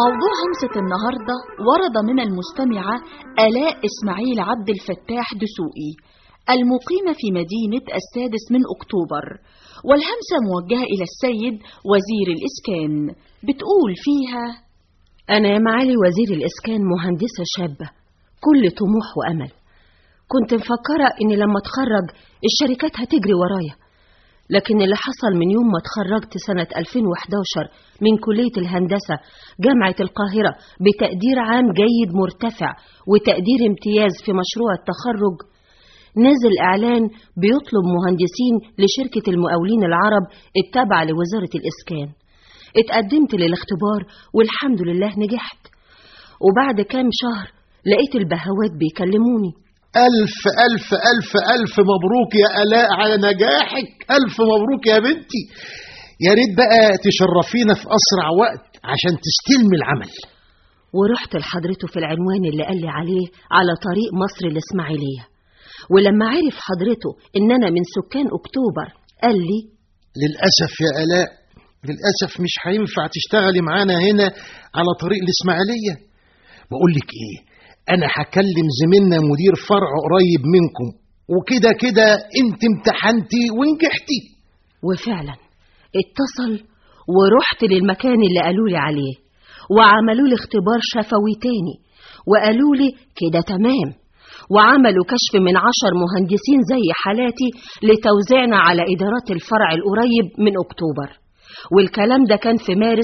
موضوع همسة النهاردة ورد من المستمعة آلاء إسماعيل عبد الفتاح دسوقي المقيمة في مدينة السادس من أكتوبر والهمسة موجهة إلى السيد وزير الإسكان بتقول فيها أنا يا معالي وزير الإسكان مهندسة شابة كل طموح وأمل كنت مفكرة إني لما أتخرج الشركات هتجري ورايا لكن اللي حصل من يوم ما اتخرجت سنة 2011 من كلية الهندسة جامعة القاهرة بتقدير عام جيد مرتفع وتقدير امتياز في مشروع التخرج نزل إعلان بيطلب مهندسين لشركة المقاولين العرب التابعة لوزارة الإسكان اتقدمت للاختبار والحمد لله نجحت وبعد كام شهر لقيت البهوات بيكلموني ألف ألف ألف ألف مبروك يا آلاء على نجاحك ألف مبروك يا بنتي يا ريت بقى تشرفينا في أسرع وقت عشان تستلمي العمل ورحت لحضرته في العنوان اللي قال لي عليه على طريق مصر الإسماعيلية ولما عرف حضرته إن أنا من سكان أكتوبر قال لي للأسف يا آلاء للأسف مش هينفع تشتغلي معانا هنا على طريق الإسماعيلية بقول لك إيه أنا هكلم زميلنا مدير فرع قريب منكم وكده كده أنت امتحنتي ونجحتي وفعلا اتصل ورحت للمكان اللي قالوا لي عليه وعملوا لي اختبار شفوي تاني وقالوا لي كده تمام وعملوا كشف من عشر مهندسين زي حالاتي لتوزيعنا على إدارات الفرع القريب من أكتوبر والكلام ده كان في مارس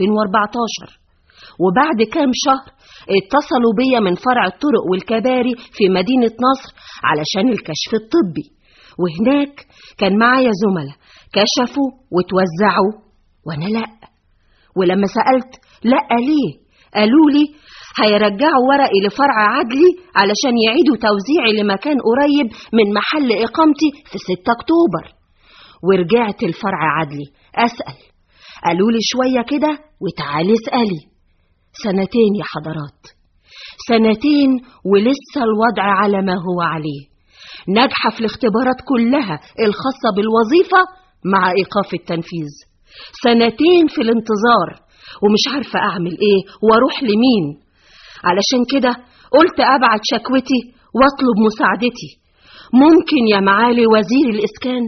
2014 وبعد كام شهر اتصلوا بيا من فرع الطرق والكباري في مدينة نصر علشان الكشف الطبي وهناك كان معايا زملاء كشفوا وتوزعوا وانا لا ولما سألت لا ليه قالوا لي هيرجعوا ورقي لفرع عدلي علشان يعيدوا توزيعي لمكان قريب من محل إقامتي في 6 أكتوبر ورجعت الفرع عدلي أسأل قالوا لي شوية كده وتعالي اسألي سنتين يا حضرات سنتين ولسه الوضع على ما هو عليه ناجحة في الاختبارات كلها الخاصة بالوظيفة مع إيقاف التنفيذ سنتين في الانتظار ومش عارفة أعمل إيه وأروح لمين علشان كده قلت أبعت شكوتي وأطلب مساعدتي ممكن يا معالي وزير الإسكان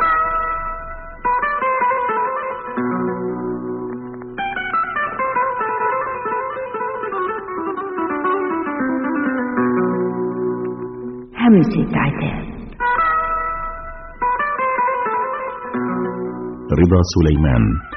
همسة عتاب رضا سليمان